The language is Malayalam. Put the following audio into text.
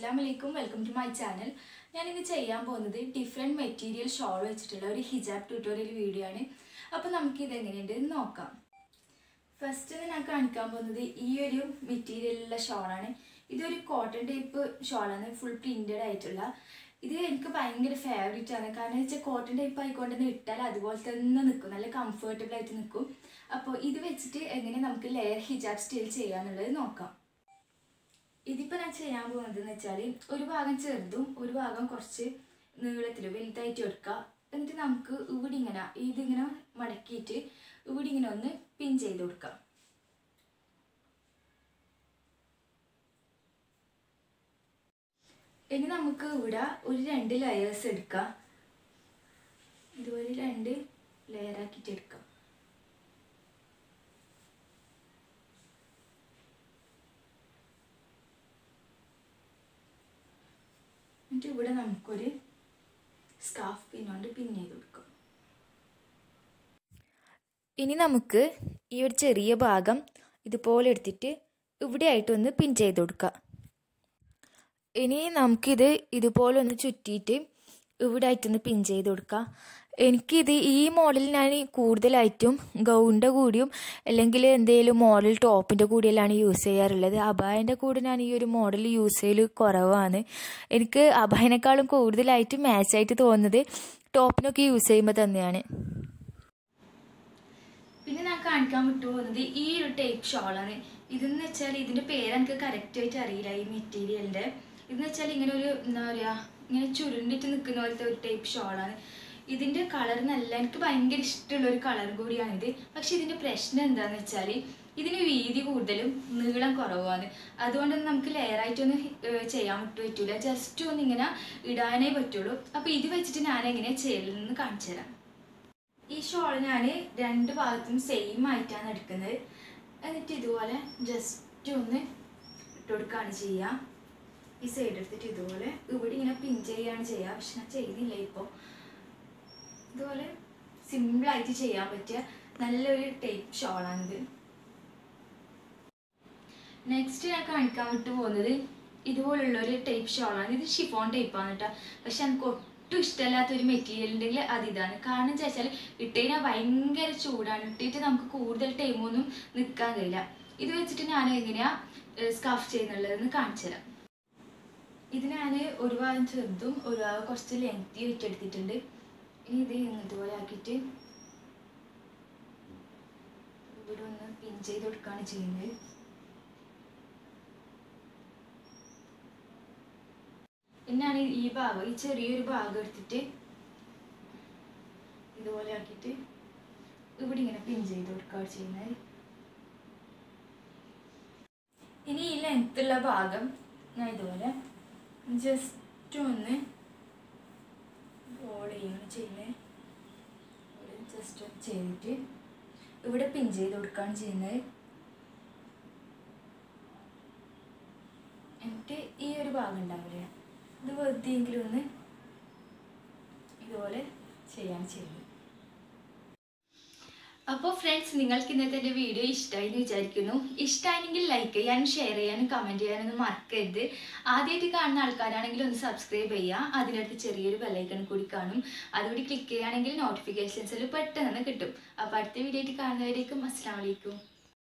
അസ്സാം വലൈക്കും വെൽക്കം ടു മൈ ചാനൽ ഞാനിന്ന് ചെയ്യാൻ പോകുന്നത് ഡിഫറെൻറ്റ് മെറ്റീരിയൽ ഷോൾ വെച്ചിട്ടുള്ള ഒരു ഹിജാബ് ട്യൂട്ടോറിയൽ വീഡിയോ ആണ് അപ്പോൾ നമുക്ക് ഇത് എങ്ങനെയുണ്ട് എന്ന് നോക്കാം ഫസ്റ്റ് ഞാൻ കാണിക്കാൻ പോകുന്നത് ഈ ഒരു മെറ്റീരിയലുള്ള ഷോളാണ് ഇതൊരു കോട്ടൺ ടൈപ്പ് ഷോളാണ് ഫുൾ പ്രിൻറ്റഡ് ആയിട്ടുള്ള ഇത് എനിക്ക് ഭയങ്കര ഫേവറേറ്റ് ആണ് കാരണം വെച്ചാൽ കോട്ടൺ ടൈപ്പ് ആയിക്കൊണ്ട് തന്നെ ഇട്ടാൽ അതുപോലെ തന്നെ നിൽക്കും നല്ല കംഫർട്ടബിൾ ആയിട്ട് നിൽക്കും അപ്പോൾ ഇത് വെച്ചിട്ട് എങ്ങനെ നമുക്ക് ലെയർ ഹിജാബ് സ്റ്റൈൽ ചെയ്യാന്നുള്ളത് നോക്കാം ഇതിപ്പോൾ ഞാൻ ചെയ്യാൻ പോകുന്നത് എന്ന് വെച്ചാൽ ഒരു ഭാഗം ചെറുതും ഒരു ഭാഗം കുറച്ച് നീളത്തിൽ വലുതായിട്ട് എടുക്കുക എന്നിട്ട് നമുക്ക് ഇവിടെ ഇങ്ങനെ ഇതിങ്ങനെ മടക്കിയിട്ട് ഇവിടെ ഇങ്ങനെ ഒന്ന് പിൻ ചെയ്ത് കൊടുക്കാം ഇനി നമുക്ക് ഇവിടെ ഒരു രണ്ട് ലെയേഴ്സ് എടുക്കാം ഇതുപോലെ രണ്ട് ലെയർ ആക്കിയിട്ട് എടുക്കാം എന്നിട്ട് ഇവിടെ നമുക്കൊരു സ്കാഫ് പിന്നോണ്ട് പിൻ ചെയ്ത് കൊടുക്കാം ഇനി നമുക്ക് ഈ ഒരു ചെറിയ ഭാഗം ഇതുപോലെ എടുത്തിട്ട് ഇവിടെ ആയിട്ടൊന്ന് പിൻ ചെയ്ത് കൊടുക്കാം ഇനി നമുക്കിത് ഇതുപോലെ ഒന്ന് ചുറ്റിയിട്ട് ഇവിടെ ആയിട്ടൊന്ന് പിൻ ചെയ്ത് കൊടുക്കാം എനിക്കിത് ഈ മോഡൽ ഞാൻ കൂടുതലായിട്ടും ഗൗണിൻ്റെ കൂടിയും അല്ലെങ്കിൽ എന്തെങ്കിലും മോഡൽ ടോപ്പിൻ്റെ കൂടിയെല്ലാം യൂസ് ചെയ്യാറുള്ളത് അബായൻ്റെ കൂടെ ഞാൻ ഈ ഒരു മോഡൽ യൂസ് ചെയ്യൽ കുറവാണ് എനിക്ക് അബായനേക്കാളും കൂടുതലായിട്ട് മാച്ചായിട്ട് തോന്നുന്നത് ടോപ്പിനൊക്കെ യൂസ് ചെയ്യുമ്പോൾ തന്നെയാണ് പിന്നെ ഞാൻ കാണിക്കാൻ വിട്ടു പോകുന്നത് ഈ ഒരു ടൈപ്പ് ഷോളാണ് ഇതെന്ന് വെച്ചാൽ ഇതിൻ്റെ പേര് എനിക്ക് കറക്റ്റ് ആയിട്ട് അറിയില്ല ഈ മെറ്റീരിയലിൻ്റെ ഇതെന്ന് വെച്ചാൽ ഇങ്ങനെ ഒരു എന്താ പറയുക ഇങ്ങനെ ചുരുണ്ടിട്ട് നിൽക്കുന്ന പോലത്തെ ഒരു ടൈപ്പ് ഷോളാണ് ഇതിൻ്റെ കളർ നല്ല എനിക്ക് ഭയങ്കര ഇഷ്ടമുള്ള ഒരു കളർ കൂടിയാണിത് പക്ഷെ ഇതിൻ്റെ പ്രശ്നം എന്താണെന്ന് വെച്ചാൽ ഇതിന് വീതി കൂടുതലും നീളം കുറവാണ് അതുകൊണ്ട് നമുക്ക് ലെയർ ആയിട്ടൊന്നും ചെയ്യാൻ വിട്ടു പറ്റൂല ജസ്റ്റ് ഒന്ന് ഇങ്ങനെ ഇടാനേ പറ്റുള്ളൂ അപ്പോൾ ഇത് വെച്ചിട്ട് ഞാൻ എങ്ങനെ ചെയ്യലെന്ന് കാണിച്ചു തരാം ഈ ഷോൾ ഞാൻ രണ്ട് ഭാഗത്തും സെയിം ആയിട്ടാണ് എടുക്കുന്നത് എന്നിട്ട് ഇതുപോലെ ജസ്റ്റ് ഒന്ന് ഇട്ട് കൊടുക്കുകയാണ് ചെയ്യുക ഈ സൈഡ് എടുത്തിട്ട് ഇതുപോലെ ഇവിടെ ഇങ്ങനെ പിൻ ചെയ്യുകയാണ് ചെയ്യുക പക്ഷെ ഞാൻ ചെയ്യുന്നില്ല ഇപ്പോൾ ഇതുപോലെ സിമ്പിളായിട്ട് ചെയ്യാൻ പറ്റിയ നല്ലൊരു ടൈപ്പ് ഷോളാണിത് നെക്സ്റ്റ് ഞാൻ കാണിക്കാൻ വിട്ടു പോകുന്നത് ഇതുപോലുള്ള ഒരു ടൈപ്പ് ഷോളാണ് ഇത് ഷിഫോൺ ടൈപ്പാണ് കേട്ടോ പക്ഷെ എനിക്ക് ഒട്ടും ഇഷ്ടമല്ലാത്ത ഒരു മെറ്റീരിയൽ ഉണ്ടെങ്കിൽ അത് ഇതാണ് കാരണം എന്താ വെച്ചാൽ ഇട്ടുകഴിഞ്ഞാൽ ഭയങ്കര ചൂടാണ് ഇട്ടിട്ട് നമുക്ക് കൂടുതൽ ടൈമൊന്നും നിൽക്കാൻ കഴിയില്ല ഇത് വെച്ചിട്ട് ഞാൻ എങ്ങനെയാണ് സ്കാഫ് ചെയ്യുന്നുള്ളതെന്ന് കാണിച്ചു തരാം ഇത് ഞാൻ ഒരു ഭാഗം ചെറുതും ഒരു ഭാഗം കുറച്ച് ലെങ്തി വെച്ചെടുത്തിട്ടുണ്ട് ഇനി ഇത് ഇതുപോലെ ആക്കിയിട്ട് ഇവിടെ ഒന്ന് പിൻ ചെയ്ത് കൊടുക്കുകയാണ് ചെയ്യുന്നത് പിന്നാണ് ഈ ഭാഗം ഈ ചെറിയൊരു ഭാഗം എടുത്തിട്ട് ഇതുപോലെ ആക്കിയിട്ട് ഇവിടെ ഇങ്ങനെ പിൻ ചെയ്ത് കൊടുക്കുകയാണ് ചെയ്യുന്നത് ഇനി ഈ ലെങ്ത്തുള്ള ഭാഗം ഞാൻ ഇതുപോലെ ജസ്റ്റ് ഒന്ന് റോൾ ചെയ്യാണ് ചെയ്യുന്നത് ഇവിടെ ജസ്റ്റ് ഒന്ന് ചെയ്തിട്ട് ഇവിടെ പിൻ ചെയ്ത് കൊടുക്കുകയാണ് ചെയ്യുന്നത് എന്നിട്ട് ഈ ഒരു ഭാഗം ഉണ്ടാവില്ലേ ഇത് വെറുതെയെങ്കിലും ഒന്ന് ഇതുപോലെ ചെയ്യാണ് ചെയ്യുന്നത് അപ്പോൾ ഫ്രണ്ട്സ് നിങ്ങൾക്ക് ഇന്നത്തെ എൻ്റെ വീഡിയോ ഇഷ്ടമായി എന്ന് വിചാരിക്കുന്നു ഇഷ്ടമായെങ്കിൽ ലൈക്ക് ചെയ്യാനും ഷെയർ ചെയ്യാനും കമൻറ്റ് ചെയ്യാനൊന്നും മറക്കരുത് ആദ്യമായിട്ട് കാണുന്ന ആൾക്കാരാണെങ്കിൽ ഒന്ന് സബ്സ്ക്രൈബ് ചെയ്യുക അതിനടുത്ത് ചെറിയൊരു ബെല്ലൈക്കൺ കൂടി കാണും അതുകൂടി ക്ലിക്ക് ചെയ്യുകയാണെങ്കിൽ നോട്ടിഫിക്കേഷൻസിൽ പെട്ടെന്ന് കിട്ടും അപ്പോൾ അടുത്ത വീഡിയോ ആയിട്ട് കാണുന്നവരേക്കും അസ്സാം വലൈക്കും